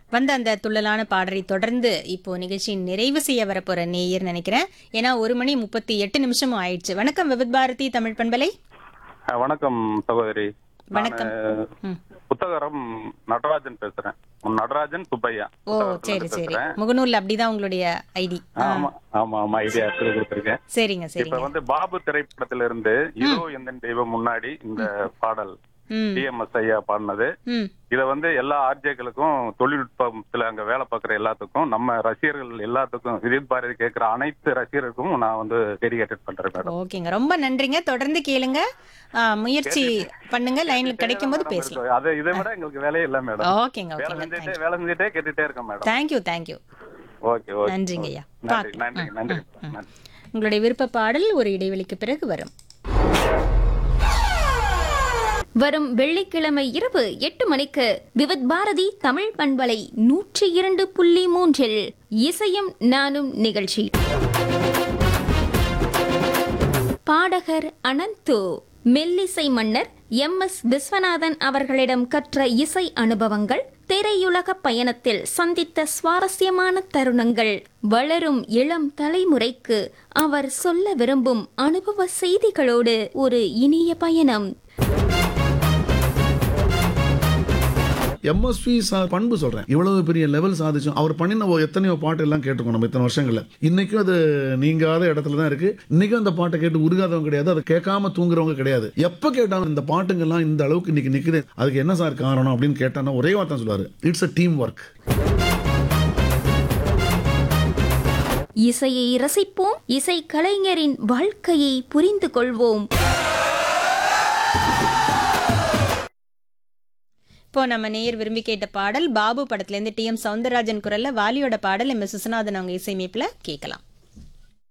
வந்த அந்த துள்ளலான பாடலை தொடர்ந்து இப்போ நிகழ்ச்சியின் நிறைவு செய்ய வரப்போற நேயர் நினைக்கிறேன் ஏன்னா ஒரு மணி முப்பத்தி எட்டு நிமிஷமும் ஆயிடுச்சு வணக்கம் விவித் பாரதி தமிழ் பண்பலை அஹ் வணக்கம் சகோதரி வணக்கம். நானு ம். புத்தகரம் நடராஜன் பேசுறேன் உன் நடராஜன் சுப்பையா ஓ சரி சரி முகநூர்ல அப்படிதான் உங்களுடைய ஐடி ஆமா ஆமா ஆமா ஐடியா கொடுத்துருக்கேன் சரிங்க இப்ப சரிங்க வந்து பாபு திரைப்படத்துல இருந்து இதோ எந்த தெய்வம் முன்னாடி இந்த பாடல் ம் டிஎம்எஸ் ஐயா பாடினது ம் இத வந்து எல்லா ஆர்ஜேக்களுக்கும் தொழில்நுட்பத்துல அங்க வேலை பார்க்குற எல்லாத்துக்கும் நம்ம ரசிகர்கள் எல்லாத்துக்கும் விஜய் பாரதி கேட்கிற அனைத்து ரசிகர்களுக்கும் நான் வந்து டெடிகேட்டட் பண்றேன் மேடம் ஓகேங்க ரொம்ப நன்றிங்க தொடர்ந்து கேளுங்க ஆ, முயற்சி பண்ணுங்க லைன்ல கிடைக்கும் போது பேசலாம் அதை இதை விட எங்களுக்கு வேலையே இல்ல மேடம் ஓகேங்க வேலை ஓகேங்க செஞ்சுட்டே வேலை செஞ்சுட்டே கேட்டுட்டே இருக்கேன் madam thank you thank you okay okay நன்றிங்க ஐயா நன்றி பார்க்கலாம். நன்றி நன்றி நன்றி உங்களுடைய விருப்ப பாடல் ஒரு இடைவெளிக்கு பிறகு வரும் வரும் வெள்ளிக்கிழமை இரவு எட்டு மணிக்கு விவித் பாரதி தமிழ் பண்பலை நூற்றி இரண்டு புள்ளி மூன்றில் இசையும் நானும் நிகழ்ச்சி பாடகர் அனந்து மெல்லிசை மன்னர் எம் எஸ் விஸ்வநாதன் அவர்களிடம் கற்ற இசை அனுபவங்கள் திரையுலக பயணத்தில் சந்தித்த சுவாரஸ்யமான தருணங்கள் வளரும் இளம் தலைமுறைக்கு அவர் சொல்ல விரும்பும் அனுபவ செய்திகளோடு ஒரு இனிய பயணம் எம்எஸ்வி சார் பண்பு சொல்றேன் இவ்வளவு பெரிய லெவல் சாதிச்சோம் அவர் பண்ணின ஒரு எத்தனையோ பாட்டு எல்லாம் கேட்டிருக்கோம் நம்ம இத்தனை வருஷங்கள்ல இன்னைக்கும் அது நீங்காத இடத்துல தான் இருக்கு இன்னைக்கும் அந்த பாட்டை கேட்டு உருகாதவங்க கிடையாது அதை கேட்காம தூங்குறவங்க கிடையாது எப்ப கேட்டாலும் இந்த பாட்டுங்கெல்லாம் இந்த அளவுக்கு இன்னைக்கு நிக்குது அதுக்கு என்ன சார் காரணம் அப்படின்னு கேட்டானா ஒரே வார்த்தை சொல்லுவாரு இட்ஸ் அ டீம் ஒர்க் இசையை ரசிப்போம் இசை கலைஞரின் வாழ்க்கையை புரிந்து கொள்வோம் இப்போ நம்ம நேயர் விரும்பி கேட்ட பாடல் பாபு படத்துல இருந்து டி எம் சவுந்தரராஜன் குரல்ல வாலியோட பாடல் எம் எஸ் விஸ்வநாதன் அவங்க இசையமைப்புல கேட்கலாம்